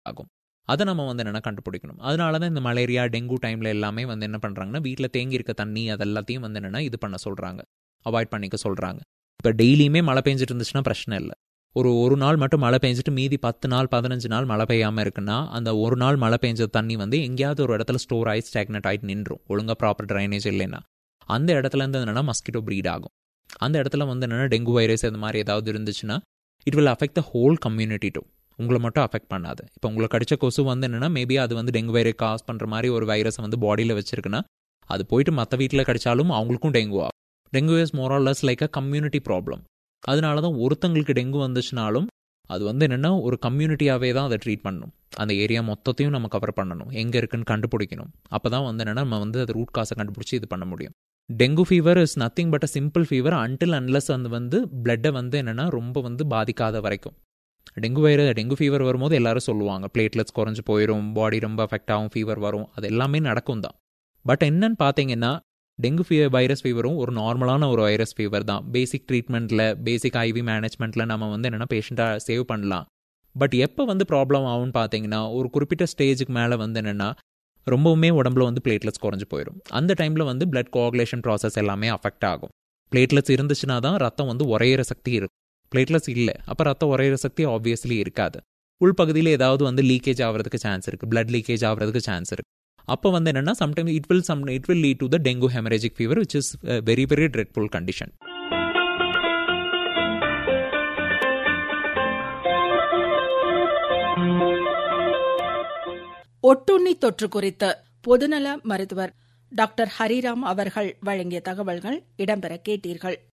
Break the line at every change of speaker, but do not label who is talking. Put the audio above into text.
ஆகும் அதை நம்ம வந்து என்னென்னா கண்டுபிடிக்கணும் அதனால தான் இந்த மலேரியா டெங்கு டைமில் எல்லாமே வந்து என்ன பண்ணுறாங்கன்னா வீட்டில் தேங்கி இருக்க தண்ணி அதெல்லாத்தையும் வந்து என்னென்னா இது பண்ண சொல்கிறாங்க அவாய்ட் பண்ணிக்க சொல்கிறாங்க இப்போ டெய்லியுமே மழை பெஞ்சிட்டு இருந்துச்சுன்னா பிரச்சனை இல்லை ஒரு ஒரு நாள் மட்டும் மழை பெஞ்சிட்டு மீதி பத்து நாள் பதினஞ்சு நாள் மழை பெய்யாமல் இருக்குன்னா அந்த ஒரு நாள் மழை பெஞ்ச தண்ணி வந்து எங்கேயாவது ஒரு இடத்துல ஸ்டோர் ஆகி ஸ்டாக்னட் ஆகிட்டு நின்றும் ஒழுங்காக ப்ராப்பர் ட்ரைனேஜ் இல்லைன்னா அந்த இடத்துல இருந்து என்னென்னா மஸ்கிட்டோ ப்ரீட் ஆகும் அந்த இடத்துல வந்து என்னென்னா டெங்கு வைரஸ் அது மாதிரி ஏதாவது இருந்துச்சுன்னா it will affect the whole community too உங்களை மட்டும் அஃபெக்ட் பண்ணாது இப்போ உங்களை கடிச்ச கொசு வந்து என்னென்னா மேபி அது வந்து டெங்கு வைரஸ் காஸ் பண்ணுற மாதிரி ஒரு வைரஸை வந்து பாடியில் வச்சிருக்குன்னா அது போயிட்டு மற்ற வீட்டில் கடிச்சாலும் அவங்களுக்கும் டெங்கு ஆகும் dengue is more or less like a community problem அதனால தான் ஒருத்தங்களுக்கு டெங்கு வந்துச்சுனாலும் அது வந்து என்னென்னா ஒரு கம்யூனிட்டியாகவே தான் அதை ட்ரீட் பண்ணணும் அந்த ஏரியா மொத்தத்தையும் நம்ம கவர் பண்ணணும் எங்கே இருக்குன்னு கண்டுபிடிக்கணும் அப்போ தான் வந்து என்னென்னா நம்ம வந்து அது ரூட் காசை கண்டுபிடிச்சி இது பண்ண முடியும் dengue fever is nothing but a simple fever until unless வந்து வந்து பிளட்டை வந்து என்னென்னா ரொம்ப வந்து பாதிக்காத வரைக்கும் டெங்கு வைரஸ் டெங்கு ஃபீவர் வரும்போது எல்லாரும் சொல்லுவாங்க பிளேட்லெட்ஸ் குறைஞ்சு போயிடும் பாடி ரொம்ப அஃபெக்ட் ஆகும் ஃபீவர் வரும் அது எல்லாமே நடக்கும் தான் பட் என்னன்னு பார்த்தீங்கன்னா டெங்கு ஃபீ வைரஸ் ஃபீவரும் ஒரு நார்மலான ஒரு வைரஸ் ஃபீவர் தான் பேசிக் ட்ரீட்மெண்ட்டில் பேசிக் ஐவி மேனேஜ்மெண்ட்டில் நம்ம வந்து என்னென்னா பேஷண்ட்டாக சேவ் பண்ணலாம் பட் எப்போ வந்து ப்ராப்ளம் ஆகும்னு பார்த்தீங்கன்னா ஒரு குறிப்பிட்ட ஸ்டேஜுக்கு மேலே வந்து என்னென்னா ரொம்பவுமே உடம்புல வந்து பிளேட்லெட்ஸ் குறைஞ்சு போயிடும் அந்த டைமில் வந்து பிளட் கோஆகுலேஷன் ப்ராசஸ் எல்லாமே அஃபெக்ட் ஆகும் பிளேட்லெட்ஸ் இருந்துச்சுன்னா தான் ரத்தம் வந்து உரையிற சக்தி இருக்கும் பிளேட்லெட்ஸ் இல்லை அப்போ ரத்தம் உரையிற சக்தி ஆப்வியஸ்லி இருக்காது உள்பகுதியில் ஏதாவது வந்து லீக்கேஜ் ஆகிறதுக்கு சான்ஸ் இருக்குது பிளட் லீக்கேஜ் ஆகிறதுக்கு சான்ஸ் இருக்குது அப்போ வந்து என்னென்னா sometime it will some it will lead to the dengue haemorrhagic fever which is very very dreadful condition
ஒட்டுண்ணி தொற்று குறித்து பொதுநல மருத்துவர் டாக்டர் ஹரிராம் அவர்கள் வழங்கிய தகவல்கள் இடம்பெற கேட்டீர்கள்